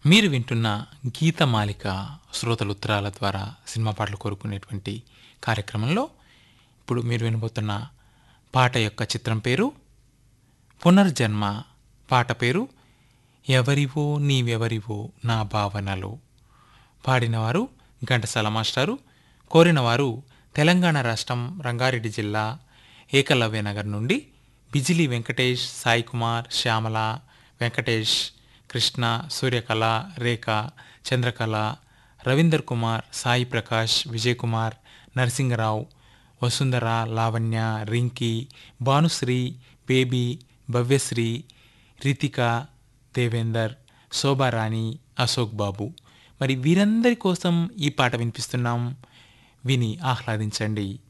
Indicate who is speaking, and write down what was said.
Speaker 1: మీరు వింటున్న గీతమాలిక శ్రోతల ఉత్తరాల ద్వారా సినిమా పాటలు కోరుకునేటువంటి కార్యక్రమంలో ఇప్పుడు మీరు వినబోతున్న పాట యొక్క చిత్రం పేరు పునర్జన్మ పాట పేరు ఎవరివో నీవెవరివో నా భావనలో పాడినవారు ఘంటసాల మాస్టారు కోరినవారు తెలంగాణ రాష్ట్రం రంగారెడ్డి జిల్లా ఏకలవ్య నగర్ నుండి బిజిలి వెంకటేష్ సాయి కుమార్ శ్యామల వెంకటేష్ కృష్ణ సూర్యకళ రేఖ చంద్రకళ రవీందర్ కుమార్ సాయి ప్రకాష్ విజయ్ కుమార్ నరసింగరావు వసుంధర లావణ్య రింకీ భానుశ్రీ బేబీ భవ్యశ్రీ రితిక దేవేందర్ శోభారాణి అశోక్ బాబు మరి వీరందరి కోసం ఈ పాట వినిపిస్తున్నాం విని ఆహ్లాదించండి